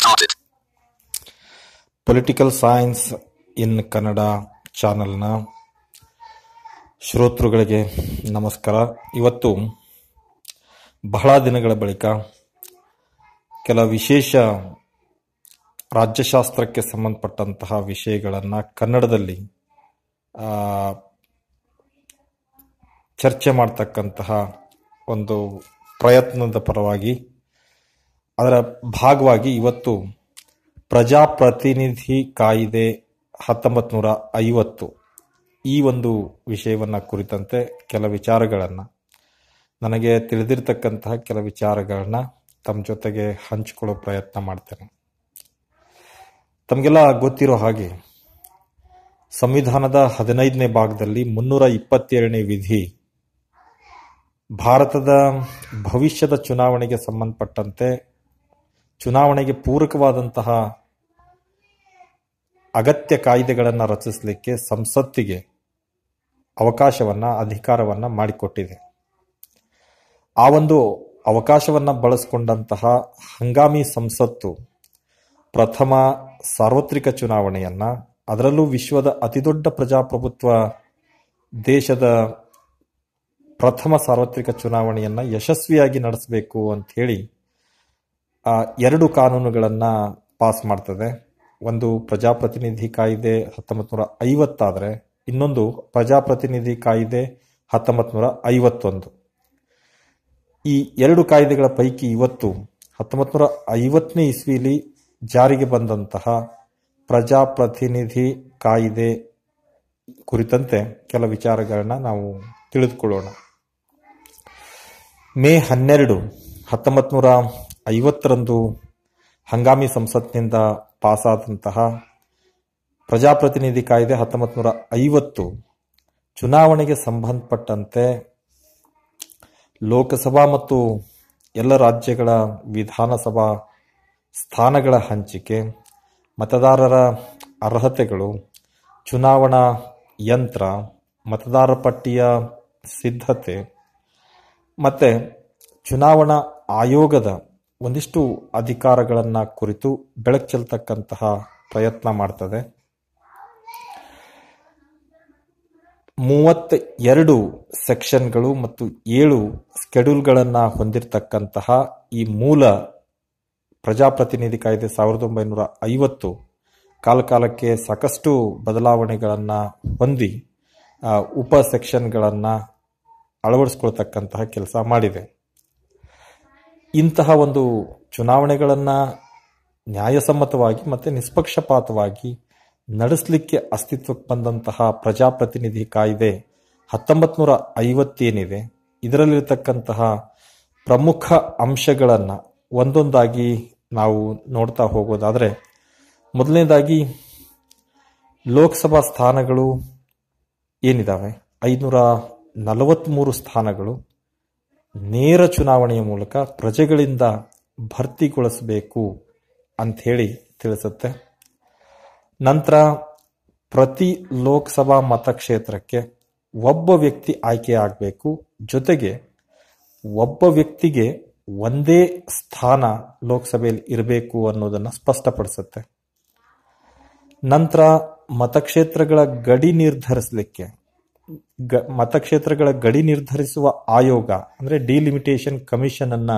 Sorted. Political science in Kannada ಚಾನೆಲ್ನ ಶ್ರೋತೃಗಳಿಗೆ ನಮಸ್ಕಾರ ಇವತ್ತು ಬಹಳ ದಿನಗಳ ಬಳಿಕ ಕೆಲ ವಿಶೇಷ ರಾಜ್ಯಶಾಸ್ತ್ರಕ್ಕೆ ಸಂಬಂಧಪಟ್ಟಂತಹ ವಿಷಯಗಳನ್ನು ಕನ್ನಡದಲ್ಲಿ ಆ, ಚರ್ಚೆ ಮಾಡ್ತಕ್ಕಂತಹ ಒಂದು ಪ್ರಯತ್ನದ ಪರವಾಗಿ ಅದರ ಭಾಗವಾಗಿ ಇವತ್ತು ಪ್ರಜಾಪ್ರತಿನಿಧಿ ಕಾಯಿದೆ ಹತ್ತೊಂಬತ್ತು ನೂರ ಐವತ್ತು ಈ ಒಂದು ವಿಷಯವನ್ನು ಕುರಿತಂತೆ ಕೆಲ ವಿಚಾರಗಳನ್ನು ನನಗೆ ತಿಳಿದಿರ್ತಕ್ಕಂತಹ ಕೆಲ ವಿಚಾರಗಳನ್ನ ತಮ್ಮ ಜೊತೆಗೆ ಹಂಚಿಕೊಳ್ಳೋ ಪ್ರಯತ್ನ ಮಾಡ್ತೇನೆ ತಮಗೆಲ್ಲ ಗೊತ್ತಿರೋ ಹಾಗೆ ಸಂವಿಧಾನದ ಹದಿನೈದನೇ ಭಾಗದಲ್ಲಿ ಮುನ್ನೂರ ಇಪ್ಪತ್ತೇಳನೇ ವಿಧಿ ಭಾರತದ ಭವಿಷ್ಯದ ಚುನಾವಣೆಗೆ ಸಂಬಂಧಪಟ್ಟಂತೆ ಚುನಾವಣೆಗೆ ಪೂರಕವಾದಂತಹ ಅಗತ್ಯ ಕಾಯ್ದೆಗಳನ್ನು ರಚಿಸಲಿಕ್ಕೆ ಸಂಸತ್ತಿಗೆ ಅವಕಾಶವನ್ನ ಅಧಿಕಾರವನ್ನ ಮಾಡಿಕೊಟ್ಟಿದೆ ಆ ಒಂದು ಅವಕಾಶವನ್ನ ಬಳಸಿಕೊಂಡಂತಹ ಹಂಗಾಮಿ ಸಂಸತ್ತು ಪ್ರಥಮ ಸಾರ್ವತ್ರಿಕ ಚುನಾವಣೆಯನ್ನ ಅದರಲ್ಲೂ ವಿಶ್ವದ ಅತಿದೊಡ್ಡ ಪ್ರಜಾಪ್ರಭುತ್ವ ದೇಶದ ಪ್ರಥಮ ಸಾರ್ವತ್ರಿಕ ಚುನಾವಣೆಯನ್ನ ಯಶಸ್ವಿಯಾಗಿ ನಡೆಸಬೇಕು ಅಂತ ಹೇಳಿ ಆ, ಎರಡು ಕಾನೂನುಗಳನ್ನು ಪಾಸ್ ಮಾಡ್ತದೆ ಒಂದು ಪ್ರಜಾಪ್ರತಿನಿಧಿ ಕಾಯ್ದೆ ಹತ್ತೊಂಬತ್ತು ನೂರ ಐವತ್ತಾದರೆ ಇನ್ನೊಂದು ಪ್ರಜಾಪ್ರತಿನಿಧಿ ಕಾಯ್ದೆ ಹತ್ತೊಂಬತ್ತು ನೂರ ಐವತ್ತೊಂದು ಈ ಎರಡು ಕಾಯ್ದೆಗಳ ಪೈಕಿ ಇವತ್ತು ಹತ್ತೊಂಬತ್ತು ನೂರ ಐವತ್ತನೇ ಇಸ್ವಿಲಿ ಜಾರಿಗೆ ಬಂದಂತಹ ಪ್ರಜಾಪ್ರತಿನಿಧಿ ಕಾಯ್ದೆ ಕುರಿತಂತೆ ಕೆಲ ವಿಚಾರಗಳನ್ನ ನಾವು ತಿಳಿದುಕೊಳ್ಳೋಣ ಮೇ ಹನ್ನೆರಡು ಹತ್ತೊಂಬತ್ತು ನೂರ ಐವತ್ತರಂದು ಹಂಗಾಮಿ ಸಂಸತ್ನಿಂದ ಪಾಸಾದಂತಹ ಪ್ರಜಾಪ್ರತಿನಿಧಿ ಕಾಯ್ದೆ ಹತ್ತೊಂಬತ್ತು ನೂರ ಐವತ್ತು ಚುನಾವಣೆಗೆ ಸಂಬಂಧಪಟ್ಟಂತೆ ಲೋಕಸಭಾ ಮತ್ತು ಎಲ್ಲ ರಾಜ್ಯಗಳ ವಿಧಾನಸಭಾ ಸ್ಥಾನಗಳ ಹಂಚಿಕೆ ಮತದಾರರ ಅರ್ಹತೆಗಳು ಚುನಾವಣಾ ಯಂತ್ರ ಮತದಾರ ಪಟ್ಟಿಯ ಸಿದ್ಧತೆ ಮತ್ತೆ ಚುನಾವಣಾ ಆಯೋಗದ ಒಂದಿಷ್ಟು ಅಧಿಕಾರಗಳನ್ನು ಕುರಿತು ಬೆಳಕು ಚೆಲ್ತಕ್ಕಂತಹ ಪ್ರಯತ್ನ ಮಾಡ್ತದೆ ಮೂವತ್ತ ಎರಡು ಸೆಕ್ಷನ್ಗಳು ಮತ್ತು ಏಳು ಸ್ಕೆಡ್ಯೂಲ್ಗಳನ್ನು ಹೊಂದಿರತಕ್ಕಂತಹ ಈ ಮೂಲ ಪ್ರಜಾಪ್ರತಿನಿಧಿ ಕಾಯ್ದೆ ಸಾವಿರದ ಒಂಬೈನೂರ ಐವತ್ತು ಕಾಲಕಾಲಕ್ಕೆ ಸಾಕಷ್ಟು ಬದಲಾವಣೆಗಳನ್ನು ಹೊಂದಿ ಆ, ಉಪ ಸೆಕ್ಷನ್ಗಳನ್ನು ಅಳವಡಿಸ್ಕೊಳ್ತಕ್ಕಂತಹ ಕೆಲಸ ಮಾಡಿದೆ ಇಂತಹ ಒಂದು ಚುನಾವಣೆಗಳನ್ನು ನ್ಯಾಯಸಮ್ಮತವಾಗಿ ಮತ್ತು ನಿಷ್ಪಕ್ಷಪಾತವಾಗಿ ನಡೆಸಲಿಕ್ಕೆ ಅಸ್ತಿತ್ವಕ್ಕೆ ಬಂದಂತಹ ಪ್ರಜಾಪ್ರತಿನಿಧಿ ಕಾಯ್ದೆ ಹತ್ತೊಂಬತ್ತು ನೂರ ಐವತ್ತೇನಿದೆ ಇದರಲ್ಲಿರ್ತಕ್ಕಂತಹ ಪ್ರಮುಖ ಅಂಶಗಳನ್ನು ಒಂದೊಂದಾಗಿ ನಾವು ನೋಡ್ತಾ ಹೋಗೋದಾದರೆ ಮೊದಲನೇದಾಗಿ ಲೋಕಸಭಾ ಸ್ಥಾನಗಳು ಏನಿದಾವೆ ಐದುನೂರ ನಲವತ್ತ್ಮೂರು ಸ್ಥಾನಗಳು ನೇರ ಚುನಾವಣೆಯ ಮೂಲಕ ಪ್ರಜೆಗಳಿಂದ ಭರ್ತಿಗೊಳಿಸಬೇಕು ಅಂಥೇಳಿ ತಿಳಿಸುತ್ತೆ ನಂತರ ಪ್ರತಿ ಲೋಕಸಭಾ ಮತಕ್ಷೇತ್ರಕ್ಕೆ ಒಬ್ಬ ವ್ಯಕ್ತಿ ಆಯ್ಕೆ ಆಗಬೇಕು ಜೊತೆಗೆ ಒಬ್ಬ ವ್ಯಕ್ತಿಗೆ ಒಂದೇ ಸ್ಥಾನ ಲೋಕಸಭೆಯಲ್ಲಿ ಇರಬೇಕು ಅನ್ನೋದನ್ನು ಸ್ಪಷ್ಟಪಡಿಸುತ್ತೆ ನಂತರ ಮತಕ್ಷೇತ್ರಗಳ ಗಡಿ ನಿರ್ಧರಿಸಲಿಕ್ಕೆ ಗ ಮತಕ್ಷೇತ್ರಗಳ ಗಡಿ ನಿರ್ಧರಿಸುವ ಆಯೋಗ ಅಂದ್ರೆ ಡಿಲಿಮಿಟೇಷನ್ ಕಮಿಷನ್ ಅನ್ನ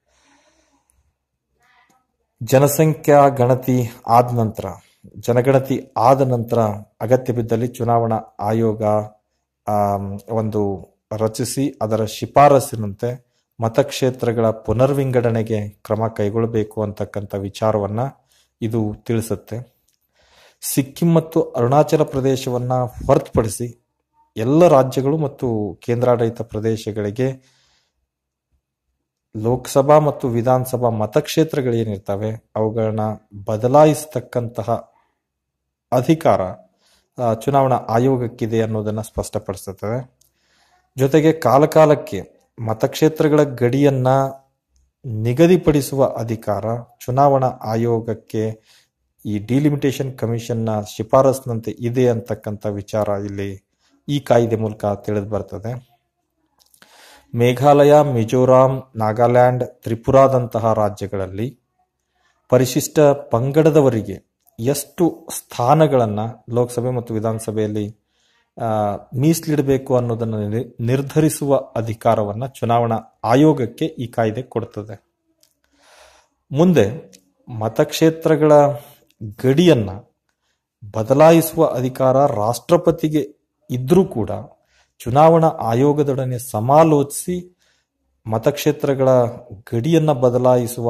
ಜನಸಂಖ್ಯಾ ಗಣತಿ ಆದ ನಂತರ ಜನಗಣತಿ ಆದ ನಂತರ ಅಗತ್ಯ ಬಿದ್ದಲ್ಲಿ ಚುನಾವಣಾ ಆಯೋಗ ಆಮ್, ಒಂದು ರಚಿಸಿ ಅದರ ಶಿಫಾರಸಿನಂತೆ ಮತಕ್ಷೇತ್ರಗಳ ಪುನರ್ವಿಂಗಡಣೆಗೆ ಕ್ರಮ ಕೈಗೊಳ್ಳಬೇಕು ಅಂತಕ್ಕಂಥ ವಿಚಾರವನ್ನ ಇದು ತಿಳಿಸುತ್ತೆ ಸಿಕ್ಕಿಂ ಮತ್ತು ಅರುಣಾಚಲ ಪ್ರದೇಶವನ್ನ ಹೊರತುಪಡಿಸಿ ಎಲ್ಲ ರಾಜ್ಯಗಳು ಮತ್ತು ಕೇಂದ್ರಾಡಳಿತ ಪ್ರದೇಶಗಳಿಗೆ ಲೋಕಸಭಾ ಮತ್ತು ವಿಧಾನಸಭಾ ಮತಕ್ಷೇತ್ರಗಳೇನಿರ್ತವೆ ಅವುಗಳನ್ನ ಬದಲಾಯಿಸತಕ್ಕಂತಹ ಅಧಿಕಾರ ಆ, ಚುನಾವಣಾ ಆಯೋಗಕ್ಕಿದೆ ಅನ್ನೋದನ್ನು ಸ್ಪಷ್ಟಪಡಿಸುತ್ತದೆ ಜೊತೆಗೆ ಕಾಲಕಾಲಕ್ಕೆ ಮತಕ್ಷೇತ್ರಗಳ ಗಡಿಯನ್ನ ನಿಗದಿಪಡಿಸುವ ಅಧಿಕಾರ ಚುನಾವಣಾ ಆಯೋಗಕ್ಕೆ ಈ ಡಿಲಿಮಿಟೇಷನ್ ಕಮಿಷನ್ನ ಶಿಫಾರಸ್ನಂತೆ ಇದೆ ಅಂತಕ್ಕಂಥ ವಿಚಾರ ಇಲ್ಲಿ ಈ ಕಾಯ್ದೆ ಮೂಲಕ ತಿಳಿದು ಬರ್ತದೆ ಮೇಘಾಲಯ ಮಿಜೋರಾಂ ನಾಗಾಲ್ಯಾಂಡ್ ತ್ರಿಪುರಾದಂತಹ ರಾಜ್ಯಗಳಲ್ಲಿ ಪರಿಶಿಷ್ಟ ಪಂಗಡದವರಿಗೆ ಎಷ್ಟು ಸ್ಥಾನಗಳನ್ನು ಲೋಕಸಭೆ ಮತ್ತು ವಿಧಾನಸಭೆಯಲ್ಲಿ ಆ, ಮೀಸಲಿಡಬೇಕು ಅನ್ನೋದನ್ನು ನಿರ್- ನಿರ್ಧರಿಸುವ ಅಧಿಕಾರವನ್ನು ಚುನಾವಣಾ ಆಯೋಗಕ್ಕೆ ಈ ಕಾಯ್ದೆ ಕೊಡ್ತದೆ ಮುಂದೆ ಮತಕ್ಷೇತ್ರಗಳ ಗಡಿಯನ್ನ ಬದಲಾಯಿಸುವ ಅಧಿಕಾರ ರಾಷ್ಟ್ರಪತಿಗೆ ಇದ್ರೂ ಕೂಡ ಚುನಾವಣಾ ಆಯೋಗದೊಡನೆ ಸಮಾಲೋಚಿಸಿ ಮತಕ್ಷೇತ್ರಗಳ ಗಡಿಯನ್ನ ಬದಲಾಯಿಸುವ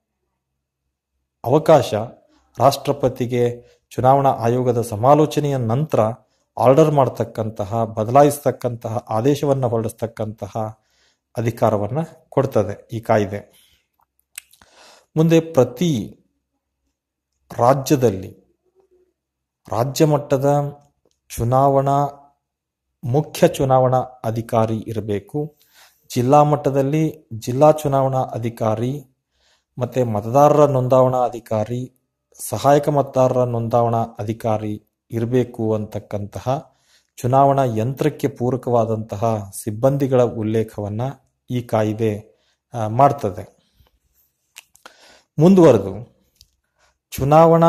ಅವಕಾಶ ರಾಷ್ಟ್ರಪತಿಗೆ ಚುನಾವಣಾ ಆಯೋಗದ ಸಮಾಲೋಚನೆಯ ನಂತರ ಆರ್ಡರ್ ಮಾಡತಕ್ಕಂತಹ ಬದಲಾಯಿಸ್ತಕ್ಕಂತಹ ಆದೇಶವನ್ನು ಹೊರಡಿಸ್ತಕ್ಕಂತಹ ಅಧಿಕಾರವನ್ನು ಕೊಡ್ತದೆ ಈ ಕಾಯ್ದೆ ಮುಂದೆ ಪ್ರತಿ ರಾಜ್ಯದಲ್ಲಿ ರಾಜ್ಯ ಮಟ್ಟದ ಚುನಾವಣಾ ಮುಖ್ಯ ಚುನಾವಣಾ ಅಧಿಕಾರಿ ಇರಬೇಕು ಜಿಲ್ಲಾ ಮಟ್ಟದಲ್ಲಿ ಜಿಲ್ಲಾ ಚುನಾವಣಾ ಅಧಿಕಾರಿ ಮತ್ತೆ ಮತದಾರರ ನೋಂದಾವಣಾ ಅಧಿಕಾರಿ ಸಹಾಯಕ ಮತದಾರರ ನೋಂದಾವಣಾ ಅಧಿಕಾರಿ ಇರಬೇಕು ಅಂತಕ್ಕಂತಹ ಚುನಾವಣಾ ಯಂತ್ರಕ್ಕೆ ಪೂರಕವಾದಂತಹ ಸಿಬ್ಬಂದಿಗಳ ಉಲ್ಲೇಖವನ್ನ ಈ ಕಾಯ್ದೆ ಆ, ಮಾಡ್ತದೆ ಮುಂದುವರೆದು ಚುನಾವಣಾ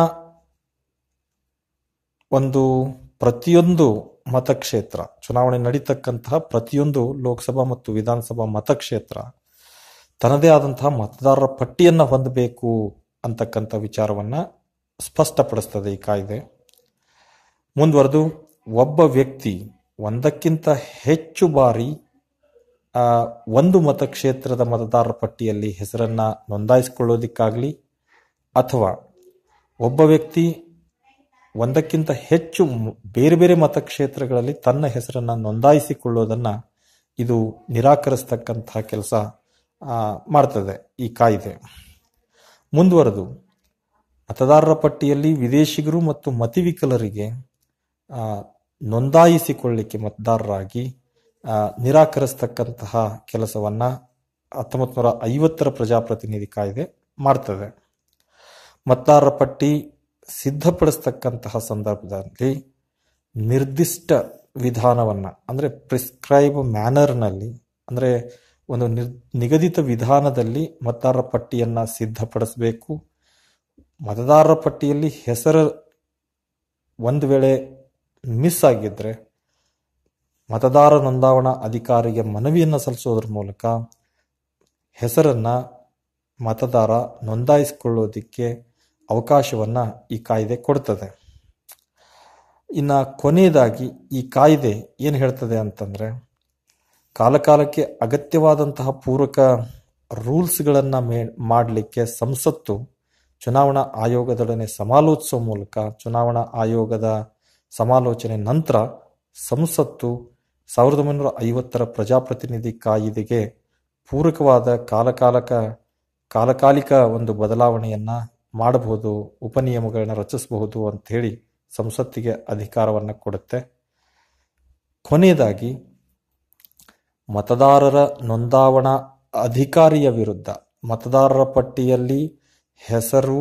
ಒಂದು ಪ್ರತಿಯೊಂದು ಮತಕ್ಷೇತ್ರ ಚುನಾವಣೆ ನಡೀತಕ್ಕಂತಹ ಪ್ರತಿಯೊಂದು ಲೋಕಸಭಾ ಮತ್ತು ವಿಧಾನಸಭಾ ಮತಕ್ಷೇತ್ರ ತನ್ನದೇ ಆದಂತಹ ಮತದಾರರ ಪಟ್ಟಿಯನ್ನು ಹೊಂದಬೇಕು ಅಂತಕ್ಕಂಥ ವಿಚಾರವನ್ನ ಸ್ಪಷ್ಟಪಡಿಸ್ತದೆ ಈ ಕಾಯ್ದೆ ಮುಂದುವರೆದು ಒಬ್ಬ ವ್ಯಕ್ತಿ ಒಂದಕ್ಕಿಂತ ಹೆಚ್ಚು ಬಾರಿ ಆ, ಒಂದು ಮತಕ್ಷೇತ್ರದ ಮತದಾರರ ಪಟ್ಟಿಯಲ್ಲಿ ಹೆಸರನ್ನ ನೋಂದಾಯಿಸಿಕೊಳ್ಳೋದಿಕ್ಕಾಗಲಿ ಅಥವಾ ಒಬ್ಬ ವ್ಯಕ್ತಿ ಒಂದಕ್ಕಿಂತ ಹೆಚ್ಚು ಮ್- ಬೇರೆ ಬೇರೆ ಮತಕ್ಷೇತ್ರಗಳಲ್ಲಿ ತನ್ನ ಹೆಸರನ್ನ ನೋಂದಾಯಿಸಿಕೊಳ್ಳೋದನ್ನ ಇದು ನಿರಾಕರಿಸ್ತಕ್ಕಂತಹ ಕೆಲಸ ಮಾಡ್ತದೆ ಈ ಕಾಯ್ದೆ ಮುಂದುವರೆದು ಮತದಾರರ ಪಟ್ಟಿಯಲ್ಲಿ ವಿದೇಶಿಗರು ಮತ್ತು ಮತಿವಿಕಲರಿಗೆ ಆ, ನೋಂದಾಯಿಸಿಕೊಳ್ಳಿಕ್ಕೆ ಮತದಾರರಾಗಿ ಆ, ನಿರಾಕರಿಸ್ತಕ್ಕಂತಹ ಕೆಲಸವನ್ನ ಹತ್ತೊಂಬತ್ತು ನೂರ ಐವತ್ತರ ಪ್ರಜಾಪ್ರತಿನಿಧಿ ಕಾಯ್ದೆ ಮಾಡ್ತದೆ ಮತದಾರರ ಪಟ್ಟಿ ಸಿದ್ಧಪಡಿಸ್ತಕ್ಕಂತಹ ಸಂದರ್ಭದಲ್ಲಿ ನಿರ್ದಿಷ್ಟ ವಿಧಾನವನ್ನ ಅಂದ್ರೆ ಪ್ರಿಸ್ಕ್ರೈಬ್ ಮ್ಯಾನರ್ನಲ್ಲಿ ಅಂದ್ರೆ ಒಂದು ನಿರ್ ನಿಗದಿತ ವಿಧಾನದಲ್ಲಿ ಮತದಾರರ ಪಟ್ಟಿಯನ್ನ ಸಿದ್ಧಪಡಿಸಬೇಕು ಮತದಾರರ ಪಟ್ಟಿಯಲ್ಲಿ ಹೆಸರು ಒಂದು ವೇಳೆ ಮಿಸ್ ಆಗಿದ್ರೆ ಮತದಾರ ನೋಂದಾವಣಾ ಅಧಿಕಾರಿಗೆ ಮನವಿಯನ್ನು ಸಲ್ಲಿಸೋದ್ರ ಮೂಲಕ ಹೆಸರನ್ನ ಮತದಾರ ನೋಂದಾಯಿಸಿಕೊಳ್ಳೋದಿಕ್ಕೆ ಅವಕಾಶವನ್ನ ಈ ಕಾಯ್ದೆ ಕೊಡ್ತದೆ ಇನ್ನ ಕೊನೆಯದಾಗಿ ಈ ಕಾಯ್ದೆ ಏನು ಹೇಳ್ತದೆ ಅಂತಂದ್ರೆ ಕಾಲಕಾಲಕ್ಕೆ ಅಗತ್ಯವಾದಂತಹ ಪೂರಕ ರೂಲ್ಸ್ಗಳನ್ನು ಮೇ ಮಾಡಲಿಕ್ಕೆ ಸಂಸತ್ತು ಚುನಾವಣಾ ಆಯೋಗದೊಡನೆ ಸಮಾಲೋಚಿಸುವ ಮೂಲಕ ಚುನಾವಣಾ ಆಯೋಗದ ಸಮಾಲೋಚನೆ ನಂತರ ಸಂಸತ್ತು ಸಾವಿರದ ಒಂಬೈನೂರ ಐವತ್ತರ ಪ್ರಜಾಪ್ರತಿನಿಧಿ ಕಾಯಿದೆಗೆ ಪೂರಕವಾದ ಕಾಲಕಾಲಕ ಕಾಲಕಾಲಿಕ ಒಂದು ಬದಲಾವಣೆಯನ್ನ ಮಾಡಬಹುದು ಉಪನಿಯಮಗಳನ್ನ ರಚಿಸಬಹುದು ಅಂತ ಹೇಳಿ ಸಂಸತ್ತಿಗೆ ಅಧಿಕಾರವನ್ನು ಕೊಡುತ್ತೆ ಕೊನೆಯದಾಗಿ ಮತದಾರರ ನೋಂದಾವಣಾ ಅಧಿಕಾರಿಯ ವಿರುದ್ಧ ಮತದಾರರ ಪಟ್ಟಿಯಲ್ಲಿ ಹೆಸರು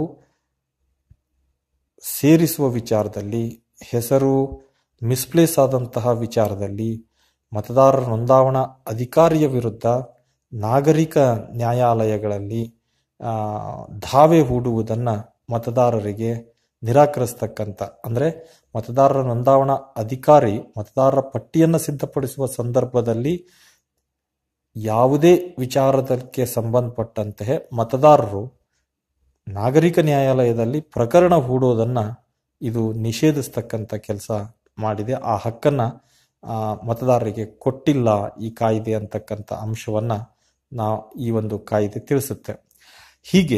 ಸೇರಿಸುವ ವಿಚಾರದಲ್ಲಿ ಹೆಸರು ಮಿಸ್ಪ್ಲೇಸ್ ಆದಂತಹ ವಿಚಾರದಲ್ಲಿ ಮತದಾರರ ನೋಂದಾವಣಾ ಅಧಿಕಾರಿಯ ವಿರುದ್ಧ ನಾಗರಿಕ ನ್ಯಾಯಾಲಯಗಳಲ್ಲಿ ಆ, ದಾವೆ ಹೂಡುವುದನ್ನು ಮತದಾರರಿಗೆ ನಿರಾಕರಿಸ್ತಕ್ಕಂಥ ಅಂದರೆ ಮತದಾರರ ನೋಂದಾವಣಾ ಅಧಿಕಾರಿ ಮತದಾರರ ಪಟ್ಟಿಯನ್ನು ಸಿದ್ಧಪಡಿಸುವ ಸಂದರ್ಭದಲ್ಲಿ ಯಾವುದೇ ವಿಚಾರದಕ್ಕೆ ಸಂಬಂಧಪಟ್ಟಂತೆ ಮತದಾರರು ನಾಗರಿಕ ನ್ಯಾಯಾಲಯದಲ್ಲಿ ಪ್ರಕರಣ ಹೂಡೋದನ್ನ ಇದು ನಿಷೇಧಿಸ್ತಕ್ಕಂಥ ಕೆಲಸ ಮಾಡಿದೆ ಆ ಹಕ್ಕನ್ನ ಆ, ಮತದಾರರಿಗೆ ಕೊಟ್ಟಿಲ್ಲ ಈ ಕಾಯ್ದೆ ಅಂತಕ್ಕಂಥ ಅಂಶವನ್ನ ನಾವು ಈ ಒಂದು ಕಾಯ್ದೆ ತಿಳಿಸುತ್ತೆ ಹೀಗೆ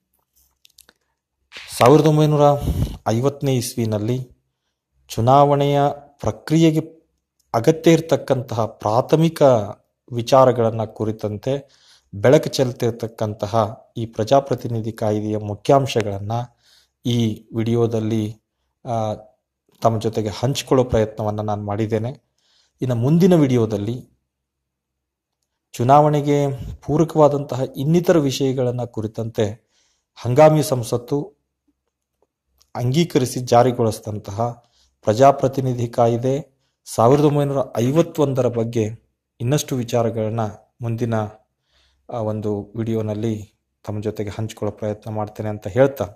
ಸಾವಿರದ ಒಂಬೈನೂರ ಐವತ್ತನೇ ಇಸ್ವಿನಲ್ಲಿ ಚುನಾವಣೆಯ ಪ್ರಕ್ರಿಯೆಗೆ ಅಗತ್ಯ ಇರತಕ್ಕಂತಹ ಪ್ರಾಥಮಿಕ ವಿಚಾರಗಳನ್ನು ಕುರಿತಂತೆ ಬೆಳಕು ಚೆಲ್ತಿರ್ತಕ್ಕಂತಹ ಈ ಪ್ರಜಾಪ್ರತಿನಿಧಿ ಕಾಯ್ದೆಯ ಮುಖ್ಯಾಂಶಗಳನ್ನು ಈ ವಿಡಿಯೋದಲ್ಲಿ ಆ, ತಮ್ಮ ಜೊತೆಗೆ ಹಂಚಿಕೊಳ್ಳೋ ಪ್ರಯತ್ನವನ್ನು ನಾನು ಮಾಡಿದ್ದೇನೆ ಇನ್ನು ಮುಂದಿನ ವಿಡಿಯೋದಲ್ಲಿ ಚುನಾವಣೆಗೆ ಪೂರಕವಾದಂತಹ ಇನ್ನಿತರ ವಿಷಯಗಳನ್ನು ಕುರಿತಂತೆ ಹಂಗಾಮಿ ಸಂಸತ್ತು ಅಂಗೀಕರಿಸಿ ಜಾರಿಗೊಳಿಸಿದಂತಹ ಪ್ರಜಾಪ್ರತಿನಿಧಿ ಕಾಯ್ದೆ ಸಾವಿರದ ಒಂಬೈನೂರ ಐವತ್ತೊಂದರ ಬಗ್ಗೆ ಇನ್ನಷ್ಟು ವಿಚಾರಗಳನ್ನ ಮುಂದಿನ ಆ, ಒಂದು ವಿಡಿಯೋನಲ್ಲಿ ತಮ್ಮ ಜೊತೆಗೆ ಹಂಚಿಕೊಳ್ಳೋ ಪ್ರಯತ್ನ ಮಾಡ್ತೇನೆ ಅಂತ ಹೇಳ್ತಾ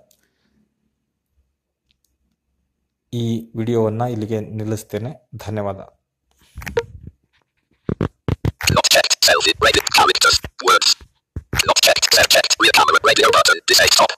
ಈ ವಿಡಿಯೋವನ್ನು ಇಲ್ಲಿಗೆ ನಿಲ್ಲಿಸ್ತೇನೆ ಧನ್ಯವಾದ Not checked. Selfie. Rated. Characters. Words. Not checked. Set checked. Rear camera. Radio button. Disable. Stop.